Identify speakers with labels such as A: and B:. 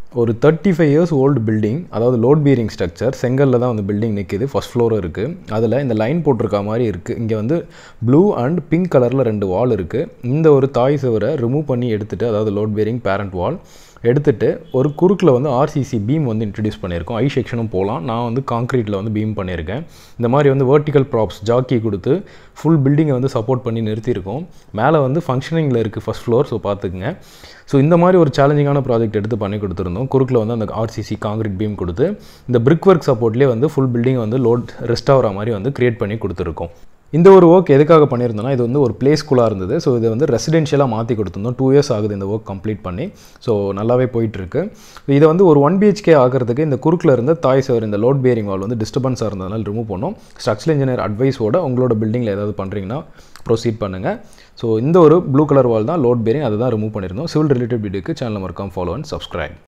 A: ஒரு thirty five years old building அதாவது load bearing structure செங்கல்ல தான் வந்து பில்டிங் நிற்கிது ஃபஸ்ட் ஃப்ளோரும் இருக்குது அதில் இந்த லைன் போட்டிருக்க மாதிரி இருக்குது இங்கே வந்து ப்ளூ அண்ட் பிங்க் கலரில் ரெண்டு வால் இருக்குது இந்த ஒரு தாய் சுவரை ரிமூவ் பண்ணி எடுத்துகிட்டு அதாவது லோட் பேரிங் பேரண்ட் வால் எடுத்துட்டு ஒரு குறுக்கில் வந்து ஆர்சிசி பீம் வந்து இன்ட்ரடியூஸ் பண்ணியிருக்கோம் ஐ செக்ஷனும் போகலாம் நான் வந்து காங்க்ரீட்டில் வந்து பீம் பண்ணியிருக்கேன் இந்த மாதிரி வந்து வெர்டிக்கல் ப்ராப்ஸ் ஜாக்கி கொடுத்து ஃபுல் பில்டிங்கை வந்து சப்போர்ட் பண்ணி நிறுத்தியிருக்கோம் மேலே வந்து ஃபங்க்ஷனிங்கில் இருக்குது ஃபஸ்ட் ஃப்ளோர் ஸோ பார்த்துக்குங்க ஸோ இந்த மாதிரி ஒரு சேலஞ்சிங்கான ப்ராஜெக்ட் எடுத்து பண்ணி கொடுத்துருந்தோம் குறுக்கில் வந்து அந்த ஆர்சிசி காங்கிரீட் பீம் கொடுத்து இந்த பிரிக் ஒர்க் சப்போர்ட்லேயே வந்து ஃபுல் பில்டிங் வந்து லோட் ரெஸ்ட் ஆகிற மாதிரி வந்து கிரியேட் பண்ணி கொடுத்துருக்கோம் இந்த ஒரு ஒர்க் எதுக்காக பண்ணியிருந்தோம்னா இது வந்து ஒரு ப்ளே ஸ்கூலாக இருந்தது ஸோ இதை வந்து ரெசிடென்ஷியலாக மாற்றி கொடுத்துருந்தோம் டூ இயர்ஸ் ஆகுது இந்த ஒர்க் கம்ப்ளீட் பண்ணி ஸோ நல்லாவே போயிட்டுருக்கு இதை வந்து ஒரு ஒன் பிஹெச்கே ஆகிறதுக்கு இந்த குறுக்கில் இருந்த தாய் சவர் இந்த லோட் பேரிங் வால் வந்து டிஸ்டர்பன்ஸாக இருந்ததுனால ரிமூவ் பண்ணோம் ஸ்ட்ரக்சரல் இன்ஜினியர் அட்வைஸோட உங்களோட பில்டிங்கில் ஏதாவது பண்ணுறீங்கன்னா ப்ரொசீட் பண்ணுங்கள் ஸோ இந்த ஒரு ப்ளூ கலர் வால் தான் லோட் பேரிங் அதை தான் ரிமூவ் பண்ணியிருந்தோம் சிவில் ரிலேட்டட் வீடியோக்கு சேனல் மறக்காம ஃபாலோ அண்ட் சப்ஸ்கிரைப்